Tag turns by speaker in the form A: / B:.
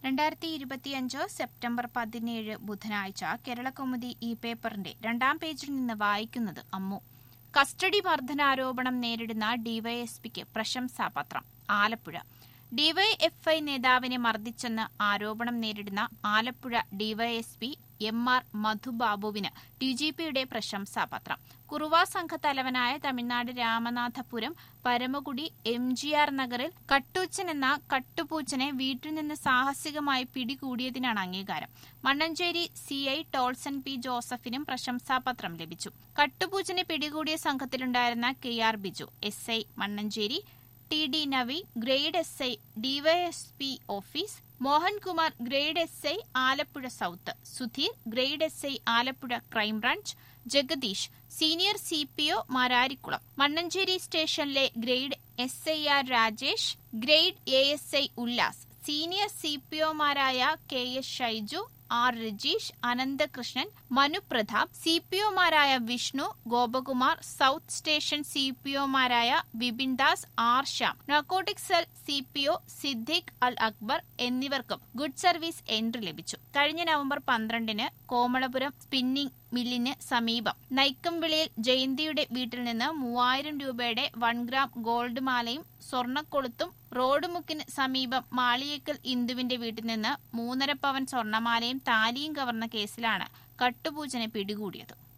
A: രണ്ടായിരത്തി ഇരുപത്തിയഞ്ച് സെപ്റ്റംബർ പതിനേഴ് ബുധനാഴ്ച കേരളകൗമുദി ഈ പേപ്പറിന്റെ രണ്ടാം പേജിൽ നിന്ന് വായിക്കുന്നത് അമ്മു കസ്റ്റഡി മർദ്ദനാരോപണം നേരിടുന്ന ഡിവൈഎസ്പിക്ക് പ്രശംസാപത്രം ആലപ്പുഴ ഡിവൈഎഫ്ഐ നേതാവിനെ മർദ്ദിച്ചെന്ന് ആരോപണം നേരിടുന്ന ആലപ്പുഴ ഡിവൈഎസ്പി എം ആർ മധുബാബുവിന് ഡിജിപിയുടെ പ്രശംസാപത്രം കുറുവ സംഘത്തലവനായ Tamil Nadu Ramanathapuram Paramakudi M G R നഗറിൽ കട്ടൂച്ചൻ എന്ന കട്ടുപൂച്ചനെ വീട്ടിൽ നിന്ന് സാഹസികമായി പിടികൂടിയതിനാണ് അംഗീകാരം Mannancherry C I Tolson P ജോസഫിനും പ്രശംസാപത്രം ലഭിച്ചു കട്ടുപൂച്ചനെ പിടികൂടിയ സംഘത്തിലുണ്ടായിരുന്ന K R Biju S I Mannancherry T D Navi grade S I DYSP office Mohankumar grade S I Alappuzha south Sudheer grade S I Alappuzha crime branch Jagadeesh senior C P O Mararikulam Mannancherry സ്റ്റേഷനിലെ grade S I R Rajesh grade A S I Ullas senior C P ഒമാരായ K S Shaiju R Rajeesh Ananthakrishnan Manu Prathap C P ഒമാരായ Vishnu Gopakumar south station C P ഒമാരായ Vipin Das R Shyam narcotic cell C P O Siddique Al Akbar എന്നിവർക്കും good service entry ലഭിച്ചു കഴിഞ്ഞ November പന്ത്രണ്ടിന് Komalapuram spinning മില്ലിന് സമീപം നൈക്കംവിളിയിൽ ജയന്തിയുടെ വീട്ടിൽ നിന്ന് മൂവായിരം രൂപയുടെ വൺ ഗ്രാം ഗോൾഡ് മാലയും സ്വർണ്ണക്കൊളുത്തും റോഡ് മുക്കിന് സമീപം മാളിയേക്കൽ ഇന്ദുവിന്റെ വീട്ടിൽ നിന്ന് മൂന്നര പവൻ സ്വർണ്ണമാലയും താലിയും കവർന്ന കേസിലാണ് കട്ടുപൂജനെ പിടികൂടിയത്